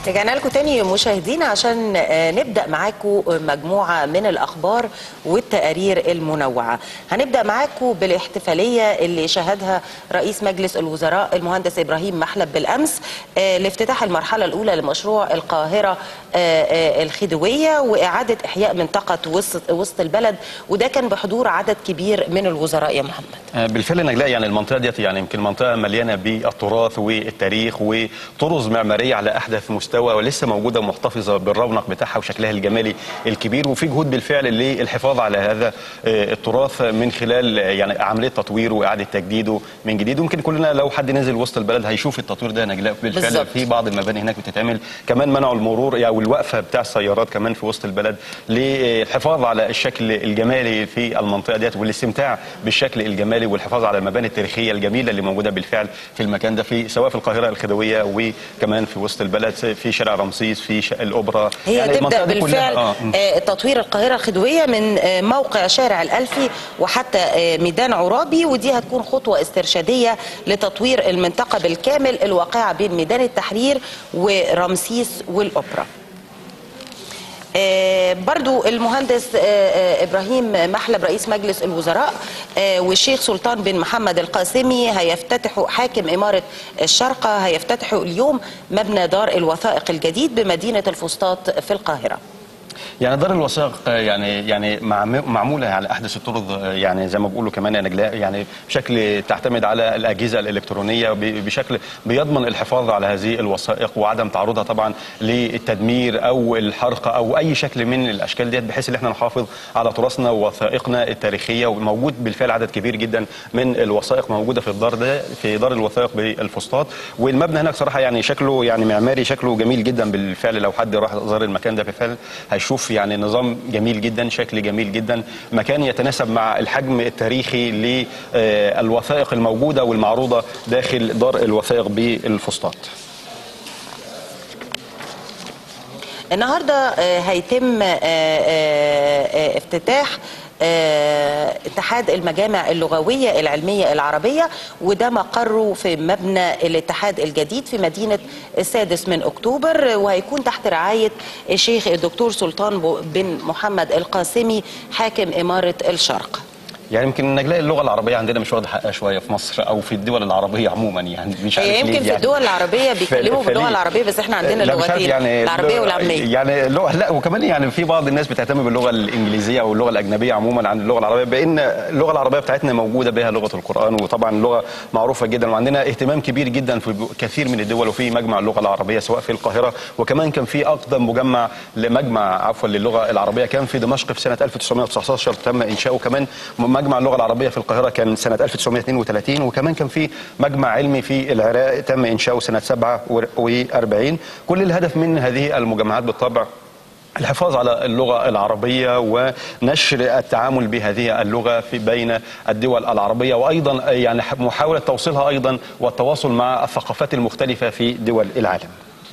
رجعنا لكم تاني مشاهدينا عشان آه، نبدا معاكم مجموعه من الاخبار والتقارير المنوعه هنبدا معاكم بالاحتفاليه اللي شهدها رئيس مجلس الوزراء المهندس ابراهيم محلب بالامس آه، لافتتاح المرحله الاولى لمشروع القاهره آه، آه، الخديويه واعاده احياء منطقه وسط وسط البلد وده كان بحضور عدد كبير من الوزراء يا محمد بالفعل نجلاء يعني المنطقه ديت يعني يمكن منطقه مليانه بالتراث والتاريخ وطرز معماريه على احدث مستوى ولسه موجوده ومحتفظه بالرونق بتاعها وشكلها الجمالي الكبير وفي جهود بالفعل للحفاظ على هذا آه، التراث من خلال آه، يعني عمليه تطويره واعاده تجديده من جديد ويمكن كلنا لو حد نزل وسط البلد هيشوف التطوير ده نجلاء بالفعل بالظبط. في بعض المباني هناك بتتعمل كمان منعوا المرور يعني والوقفه بتاع السيارات كمان في وسط البلد للحفاظ على الشكل الجمالي في المنطقه ديت والاستمتاع بالشكل الجمالي والحفاظ على المباني التاريخيه الجميله اللي موجوده بالفعل في المكان ده في سواء في القاهره الخديويه وكمان في وسط البلد في شارع رمسيس في شارع الاوبرا هي يعني تبدا المنطقة دي كلها- بالفعل آه. آه، تطوير القاهره الخديويه من آه، موقع شارع الالفي وحتى آه، ميدان عرابي ودي هتكون خطوه استرشاديه لتطوير المنطقه بالكامل الواقعه بين ميدان التحرير ورمسيس والاوبرا آه، برضو المهندس آه، آه، إبراهيم محلب رئيس مجلس الوزراء آه، والشيخ سلطان بن محمد القاسمي هيفتتحوا حاكم إمارة الشارقة هيفتتحوا اليوم مبنى دار الوثائق الجديد بمدينة الفسطاط في القاهرة يعني دار الوثائق آه، يعني يعني معم- معموله على احدث الطرق آه، يعني زي ما بيقولوا كمان يا نجلاء يعني بشكل تعتمد على الاجهزه الالكترونيه ب- بشكل بيضمن الحفاظ على هذه الوثائق وعدم تعرضها طبعا للتدمير او الحرق او اي شكل من الاشكال ديت بحيث ان احنا نحافظ على تراثنا ووثائقنا التاريخيه وموجود بالفعل عدد كبير جدا من الوثائق موجوده في الدار ده في دار الوثائق بالفسطاط والمبنى هناك صراحه يعني شكله يعني معماري شكله جميل جدا بالفعل لو حد راح زار المكان ده بالفعل هيشوف يعني نظام جميل جدا شكل جميل جدا مكان يتناسب مع الحجم التاريخي للوثائق الموجوده والمعروضه داخل دار الوثائق بالفسطاط النهاردة آه، هيتم آه، آه، آه، افتتاح آه، اتحاد المجامع اللغوية العلمية العربية وده مقره في مبنى الاتحاد الجديد في مدينة السادس من أكتوبر وهيكون تحت رعاية الشيخ الدكتور سلطان بو- بن محمد القاسمي حاكم إمارة الشرق يعني يمكن نجلاء اللغه العربيه عندنا مش واخده حقها شويه في مصر او في الدول العربيه عموما يعني مش عارف هي ليه يمكن في يعني. الدول العربية بيتكلموا في اللغة فليه؟ العربية بس احنا عندنا لا مش عارف اللغتين يعني العربية اللغة- والعامية يعني اللغه لا وكمان يعني في بعض الناس بتهتم باللغه الانجليزيه او اللغه الاجنبيه عموما عن اللغه العربيه بان اللغه العربيه بتاعتنا موجوده بها لغه القران وطبعا اللغه معروفه جدا وعندنا اهتمام كبير جدا في كثير من الدول وفي مجمع اللغه العربيه سواء في القاهره وكمان كان في اقدم مجمع لمجمع عفوا للغه العربيه كان في دمشق في سنه 1919 تم انشاؤه كمان مجمع اللغه العربيه في القاهره كان سنه 1932 وكمان كان في مجمع علمي في العراق تم انشاؤه سنه 47 كل الهدف من هذه المجمعات بالطبع الحفاظ على اللغة العربية ونشر التعامل بهذه اللغة في بين الدول العربية وأيضا يعني محاولة توصيلها أيضا والتواصل مع الثقافات المختلفة في دول العالم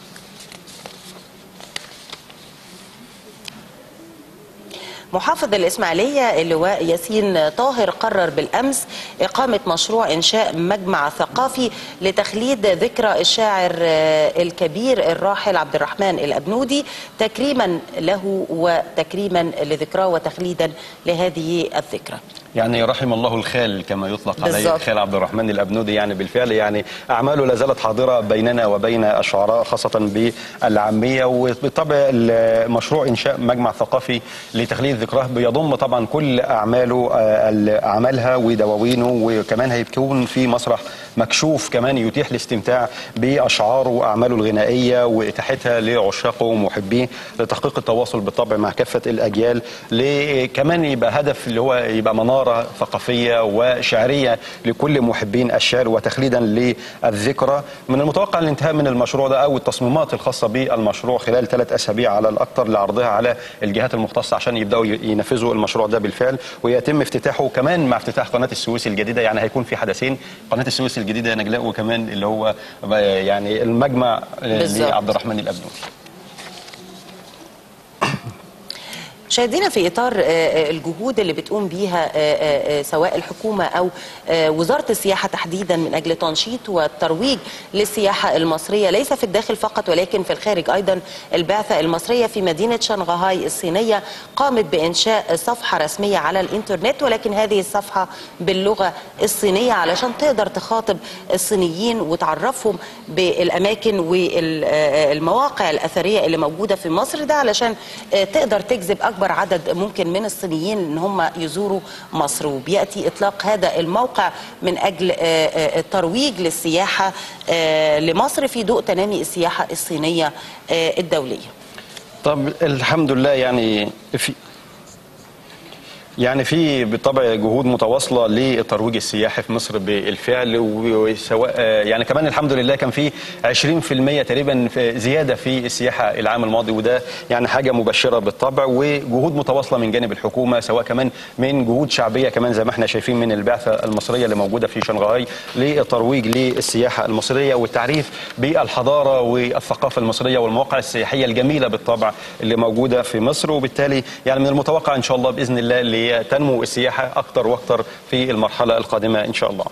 محافظ الإسماعيلية اللواء ياسين طاهر قرر بالأمس إقامة مشروع إنشاء مجمع ثقافي لتخليد ذكرى الشاعر آه، الكبير الراحل عبد الرحمن الأبنودي تكريما له وتكريما لذكراه وتخليدا لهذه الذكرى يعني رحم الله الخال كما يطلق عليه بالظبط. الخال عبد الرحمن الأبنودي يعني بالفعل يعني أعماله لا زالت حاضرة بيننا وبين الشعراء خاصة بالعامية وبالطبع المشروع إنشاء مجمع ثقافي لتخليد ذكراه بيضم طبعا كل أعماله آه، أعمالها ودواوينه وكمان هيكون في مسرح مكشوف كمان يتيح الاستمتاع بأشعاره وأعماله الغنائية وإتاحتها لعشاقه ومحبيه لتحقيق التواصل بالطبع مع كافة الأجيال ل- كمان يبقى هدف اللي هو يبقى منارة ثقافية وشعرية لكل محبين الشعر وتخليدا للذكرى من المتوقع الانتهاء من المشروع ده أو التصميمات الخاصة بالمشروع خلال ثلاث أسابيع على الأكثر لعرضها على الجهات المختصة عشان يبدأوا ي- ينفذوا المشروع ده بالفعل ويتم افتتاحه كمان مع افتتاح قناة السويس الجديدة يعني هيكون في حدثين قناة السويس الجديدة يا نجلاء وكمان اللي هو يعني المجمع بالظبط. لعبد الرحمن الأبنودي مشاهدينا في اطار آه، الجهود اللي بتقوم بيها آه، آه، سواء الحكومه او آه، وزاره السياحه تحديدا من اجل تنشيط والترويج للسياحه المصريه ليس في الداخل فقط ولكن في الخارج ايضا البعثه المصريه في مدينه شنغهاي الصينيه قامت بانشاء صفحه رسميه على الانترنت ولكن هذه الصفحه باللغه الصينيه علشان تقدر تخاطب الصينيين وتعرفهم بالاماكن والمواقع الاثريه اللي موجوده في مصر ده علشان آه، تقدر تجذب اكبر عدد ممكن من الصينيين ان هم يزوروا مصر وبياتي اطلاق هذا الموقع من اجل آه، آه، الترويج للسياحه آه، لمصر في ضوء تنامي السياحه الصينيه آه، الدوليه. طب الحمد لله يعني في يعني في بالطبع جهود متواصله للترويج السياحي في مصر بالفعل وسواء يعني كمان الحمد لله كان في 20% تقريبا في زياده في السياحه العام الماضي وده يعني حاجه مبشره بالطبع وجهود متواصله من جانب الحكومه سواء كمان من جهود شعبيه كمان زي ما احنا شايفين من البعثه المصريه اللي موجوده في شنغهاي للترويج للسياحه المصريه والتعريف بالحضاره والثقافه المصريه والمواقع السياحيه الجميله بالطبع اللي موجوده في مصر وبالتالي يعني من المتوقع ان شاء الله باذن الله اللي تنمو السياحه اكثر واكثر في المرحله القادمه ان شاء الله.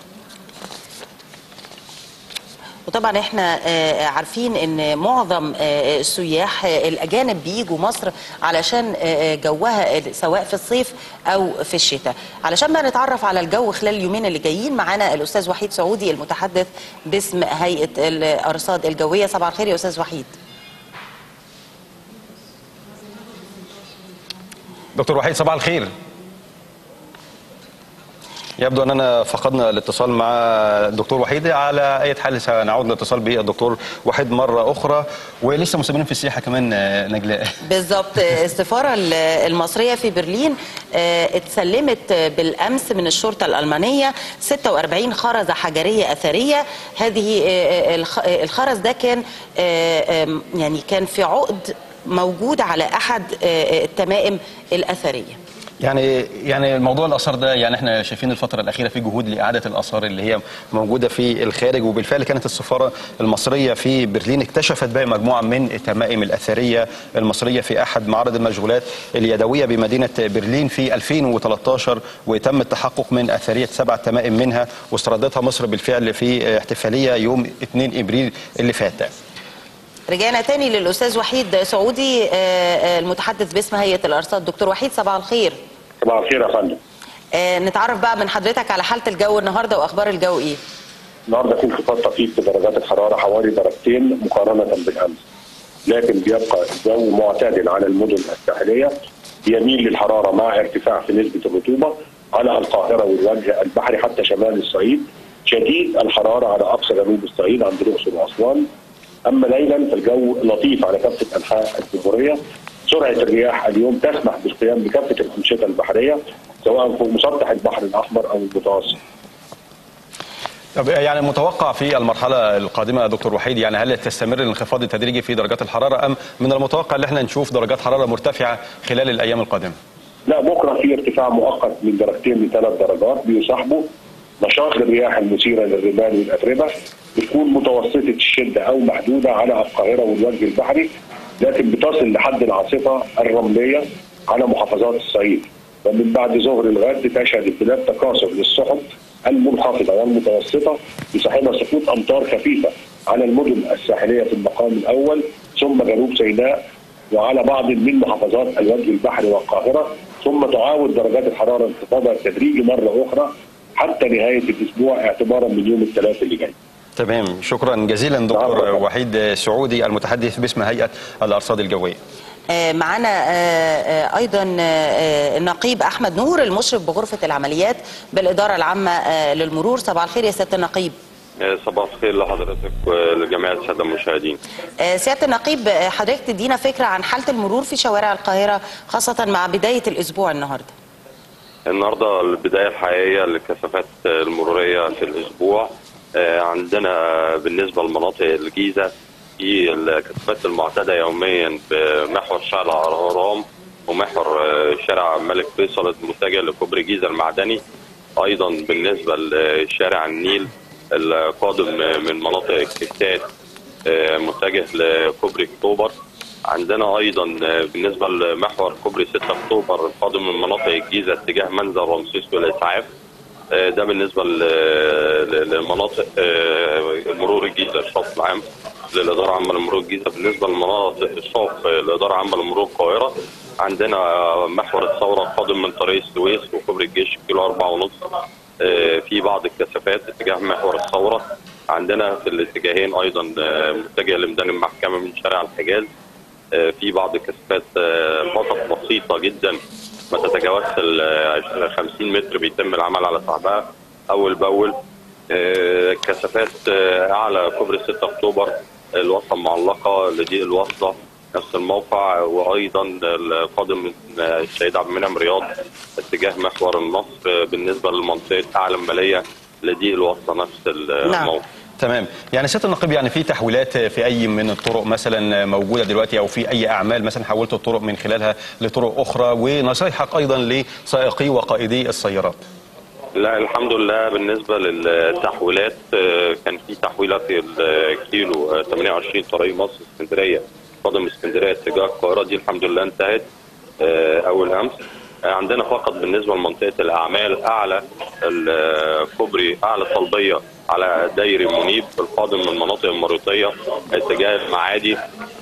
وطبعا احنا آه، عارفين ان معظم آه، السياح آه، الاجانب بيجوا مصر علشان آه، جوها سواء في الصيف او في الشتاء علشان بقى نتعرف على الجو خلال اليومين اللي جايين معانا الاستاذ وحيد سعودي المتحدث باسم هيئه الارصاد الجويه صباح الخير يا استاذ وحيد دكتور وحيد صباح الخير. يبدو اننا فقدنا الاتصال مع الدكتور وحيد على اي حال سنعود للاتصال بالدكتور وحيد مره اخرى ولسه مستمرين في السياحه كمان آه، نجلاء بالظبط السفارة المصرية في برلين آه، اتسلمت بالأمس من الشرطة الألمانية 46 خرزة حجرية أثرية هذه آه، الخ- الخرز ده كان آه، آم، يعني كان في عقد موجود على أحد آه، التمائم الأثرية يعني يعني موضوع الاثار ده يعني احنا شايفين الفتره الاخيره في جهود لاعاده الاثار اللي هي موجوده في الخارج وبالفعل كانت السفاره المصريه في برلين اكتشفت بقى مجموعه من التمائم الاثريه المصريه في احد معارض المشغولات اليدويه بمدينه برلين في 2013 وتم التحقق من اثريه سبع تمائم منها واستردتها مصر بالفعل في احتفاليه يوم 2 ابريل اللي فات رجعنا تاني للأستاذ وحيد سعودي آه، آه، المتحدث باسم هيئة الأرصاد دكتور وحيد صباح الخير صباح الخير يا فندم آه، نتعرف بقى من حضرتك على حالة الجو النهاردة وأخبار الجو إيه النهارده في انخفاض طفيف في درجات الحراره حوالي درجتين مقارنه بالامس لكن بيبقى الجو معتدل على المدن الساحليه بيميل للحراره مع ارتفاع في نسبه الرطوبه على القاهره والوجه البحري حتى شمال الصعيد شديد الحراره على اقصى جنوب الصعيد عند الاقصر واسوان اما ليلا فالجو لطيف على كافه انحاء الجمهوريه سرعه الرياح اليوم تسمح بالقيام بكافه الانشطه البحريه سواء فوق مسطح البحر الاحمر او المتوسط طب يعني متوقع في المرحلة القادمة يا دكتور وحيد يعني هل تستمر الانخفاض التدريجي في درجات الحرارة أم من المتوقع ان احنا نشوف درجات حرارة مرتفعة خلال الأيام القادمة؟ لا بكره في ارتفاع مؤقت من درجتين لثلاث درجات بيصاحبه نشاط الرياح المثيره للرمال والاتربه بتكون متوسطه الشده او محدوده على القاهره والوجه البحري لكن بتصل لحد العاصفه الرمليه على محافظات الصعيد ومن بعد ظهر الغد تشهد البلاد تكاثر للسحب المنخفضه والمتوسطه بصاحبها سقوط امطار خفيفه على المدن الساحليه في المقام الاول ثم جنوب سيناء وعلى بعض من محافظات الوجه البحري والقاهره ثم تعاود درجات الحراره انخفاضها التدريجي مره اخرى حتى نهايه الاسبوع اعتبارا من يوم الثلاثاء اللي جاي. تمام شكرا جزيلا دكتور نعم. وحيد سعودي المتحدث باسم هيئة الأرصاد الجوية آه، معانا آه، آه، ايضا آه، آه، النقيب احمد نور المشرف بغرفه العمليات بالاداره العامه آه، للمرور صباح الخير يا سياده النقيب صباح الخير لحضرتك ولجميع الساده المشاهدين. آه، سياده النقيب آه، حضرتك تدينا فكره عن حاله المرور في شوارع القاهره خاصه مع بدايه الاسبوع النهارده النهارده البدايه الحقيقيه للكثافات المروريه في الاسبوع آه، عندنا بالنسبه لمناطق الجيزه في الكثافات المعتاده يوميا بمحور شارع الهرام ومحور آه، شارع الملك فيصل المتجه لكوبري جيزه المعدني ايضا بالنسبه لشارع النيل القادم من مناطق الكتات آه، متجه لكوبري اكتوبر عندنا ايضا بالنسبه لمحور كوبري 6 اكتوبر القادم من مناطق الجيزه اتجاه منزل رمسيس والاسعاف ده بالنسبه ل- لمناطق مرور الجيزه الشاطئ العام للاداره العامه لمرور الجيزه بالنسبه لمناطق الشاطئ الاداره العامه لمرور القاهره عندنا محور الثوره القادم من طريق السويس وكوبري الجيش كيلو أربعة ونص آه، في بعض الكثافات اتجاه محور الثوره عندنا في الاتجاهين ايضا آه، متجه لميدان المحكمه من شارع الحجاز آه، في بعض الكثافات آه، فقط بسيطه جدا ما تتجاوزش ال 50 متر بيتم العمل على صعبها اول باول آه، كثافات آه، اعلى كوبري 6 اكتوبر الوصله المعلقه لضيق الوصله نفس الموقع وايضا القادم من الشهيد عبد المنعم رياض اتجاه محور النصر بالنسبه لمنطقه اعلى الماليه لضيق الوصله نفس الموقع تمام يعني سياده النقيب يعني في تحويلات في اي من الطرق مثلا موجوده دلوقتي او في اي اعمال مثلا حولت الطرق من خلالها لطرق اخرى ونصايحك ايضا لسائقي وقائدي السيارات لا الحمد لله بالنسبه للتحويلات آه، كان في تحويله في الكيلو آه، 28 طريق مصر اسكندريه قادم اسكندريه اتجاه القاهره دي الحمد لله انتهت آه، اول امس آه، عندنا فقط بالنسبه لمنطقه الاعمال اعلى الكوبري اعلى طلبيه على دايري منيب القادم من المناطق المريطيه اتجاه المعادي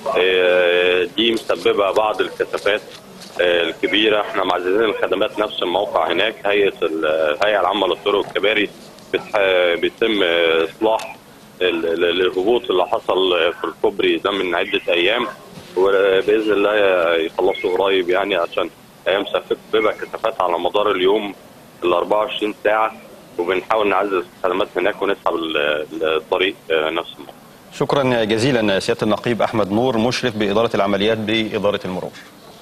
آه، دي مسببه بعض الكثافات آه، الكبيره احنا معززين الخدمات نفس الموقع هناك هيئه ال- الهيئه العامه للطرق والكباري بتح- بيتم آه، اصلاح ال- ال- الهبوط اللي حصل في الكوبري ده من عده ايام وباذن الله يخلصوا قريب يعني عشان ايام مسببه كثافات على مدار اليوم ال 24 ساعه وبنحاول نعزز الخدمات هناك ونسحب ال- الطريق آه، نفس الموقع شكرا جزيلا سياده النقيب احمد نور مشرف باداره العمليات باداره المرور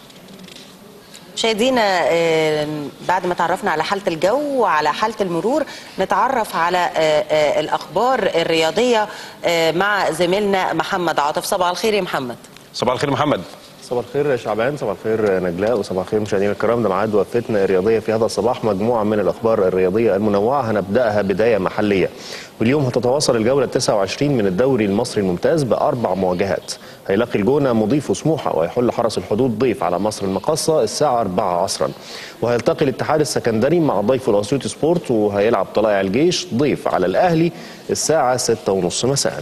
مشاهدينا آه، بعد ما تعرفنا على حالة الجو وعلى حالة المرور نتعرف على آه، آه، الأخبار الرياضية آه، مع زميلنا محمد عاطف صباح الخير يا محمد صباح الخير محمد صباح الخير يا شعبان صباح الخير نجلاء وصباح الخير مشاهدينا الكرام ده ميعاد وقفتنا الرياضيه في هذا الصباح مجموعه من الاخبار الرياضيه المنوعه هنبداها بدايه محليه واليوم هتتواصل الجوله 29 من الدوري المصري الممتاز باربع مواجهات هيلاقي الجونه مضيف سموحه ويحل حرس الحدود ضيف على مصر المقاصه الساعه 4 عصرا وهيلتقي الاتحاد السكندري مع ضيف الاسيوطي سبورت وهيلعب طلائع الجيش ضيف على الاهلي الساعه 6:30 مساء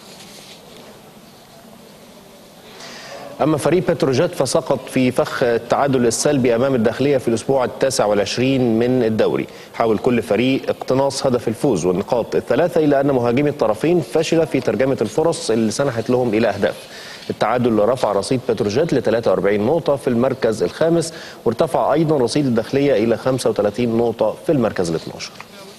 أما فريق بتروجيت فسقط في فخ التعادل السلبي أمام الداخلية في الأسبوع التاسع والعشرين من الدوري حاول كل فريق اقتناص هدف الفوز والنقاط الثلاثة إلا أن مهاجمي الطرفين فشل في ترجمة الفرص اللي سنحت لهم إلى أهداف التعادل رفع رصيد بتروجيت ل 43 نقطة في المركز الخامس وارتفع أيضا رصيد الداخلية إلى 35 نقطة في المركز ال 12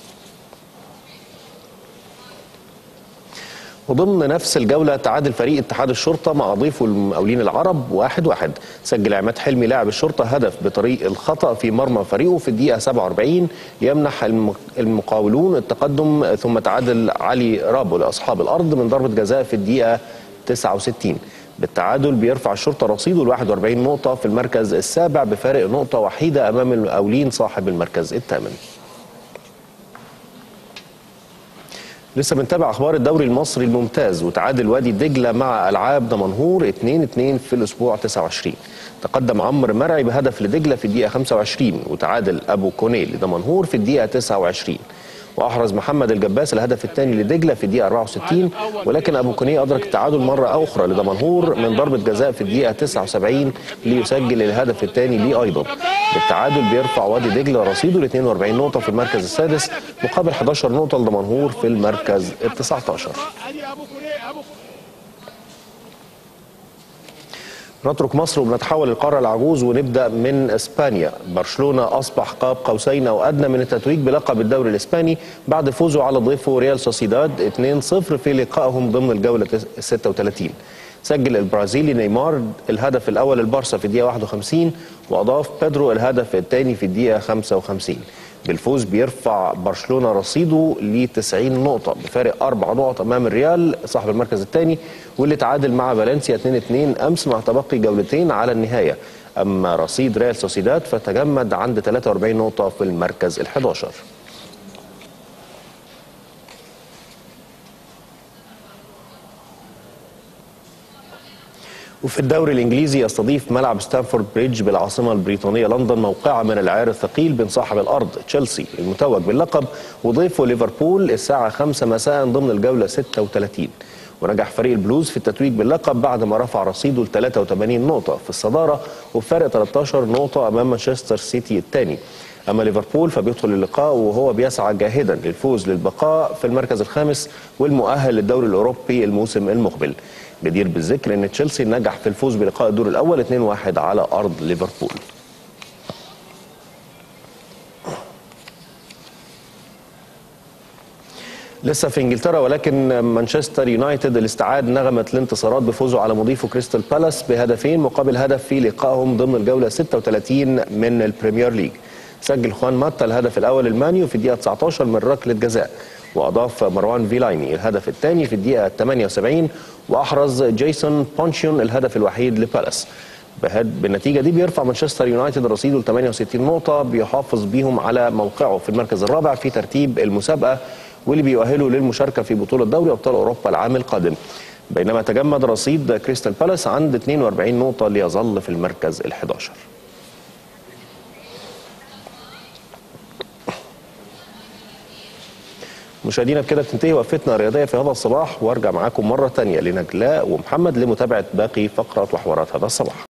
وضمن نفس الجولة تعادل فريق اتحاد الشرطة مع ضيفه المقاولين العرب واحد واحد سجل عماد حلمي لاعب الشرطة هدف بطريق الخطأ في مرمى فريقه في الدقيقة 47 يمنح الم- المقاولون التقدم ثم تعادل علي رابو لأصحاب الأرض من ضربة جزاء في الدقيقة 69 بالتعادل بيرفع الشرطة رصيده ل 41 نقطة في المركز السابع بفارق نقطة وحيدة أمام المقاولين صاحب المركز الثامن لسه بنتابع اخبار الدوري المصري الممتاز وتعادل وادي دجله مع العاب دمنهور 2-2 في الاسبوع 29 تقدم عمرو مرعي بهدف لدجله في الدقيقه 25 وتعادل ابو كونيل لدمنهور في الدقيقه 29 واحرز محمد الجباس الهدف الثاني لدجله في الدقيقه 64 ولكن ابو كونيه ادرك التعادل مره اخرى لدمنهور من ضربه جزاء في الدقيقه 79 ليسجل الهدف الثاني ليه ايضا بالتعادل بيرفع وادي دجله رصيده ل 42 نقطه في المركز السادس مقابل 11 نقطه لدمنهور في المركز ال 19 نترك مصر وبنتحول للقاره العجوز ونبدا من اسبانيا برشلونه اصبح قاب قوسين او ادنى من التتويج بلقب الدوري الاسباني بعد فوزه على ضيفه ريال سوسيداد 2-0 في لقائهم ضمن الجوله 36 سجل البرازيلي نيمار الهدف الاول للبارسا في الدقيقه 51 واضاف بيدرو الهدف الثاني في الدقيقه 55 بالفوز بيرفع برشلونه رصيده ل 90 نقطه بفارق اربع نقط امام الريال صاحب المركز الثاني واللي تعادل مع فالنسيا 2-2 امس مع تبقي جولتين على النهايه اما رصيد ريال سوسيداد فتجمد عند 43 نقطه في المركز ال 11 وفي الدوري الانجليزي يستضيف ملعب ستانفورد بريدج بالعاصمه البريطانيه لندن موقعه من العيار الثقيل بين صاحب الارض تشيلسي المتوج باللقب وضيفه ليفربول الساعه 5 مساء ضمن الجوله 36 ونجح فريق البلوز في التتويج باللقب بعد ما رفع رصيده ل 83 نقطه في الصداره وبفارق 13 نقطه امام مانشستر سيتي الثاني اما ليفربول فبيدخل اللقاء وهو بيسعى جاهدا للفوز للبقاء في المركز الخامس والمؤهل للدوري الاوروبي الموسم المقبل جدير بالذكر ان تشيلسي نجح في الفوز بلقاء الدور الاول 2-1 على ارض ليفربول لسه في انجلترا ولكن مانشستر يونايتد اللي استعاد نغمه الانتصارات بفوزه على مضيفه كريستال بالاس بهدفين مقابل هدف في لقائهم ضمن الجوله 36 من البريمير ليج سجل خوان ماتا الهدف الاول المانيو في الدقيقه 19 من ركله جزاء واضاف مروان فيلايني الهدف الثاني في الدقيقه 78 واحرز جيسون بونشيون الهدف الوحيد لبالاس بهد- بالنتيجه دي بيرفع مانشستر يونايتد رصيده ل 68 نقطه بيحافظ بيهم على موقعه في المركز الرابع في ترتيب المسابقه واللي بيؤهله للمشاركه في بطوله دوري ابطال اوروبا العام القادم بينما تجمد رصيد كريستال بالاس عند 42 نقطه ليظل في المركز ال 11 مشاهدينا بكده بتنتهي وقفتنا الرياضيه في هذا الصباح وارجع معاكم مره ثانيه لنجلاء ومحمد لمتابعه باقي فقرات وحوارات هذا الصباح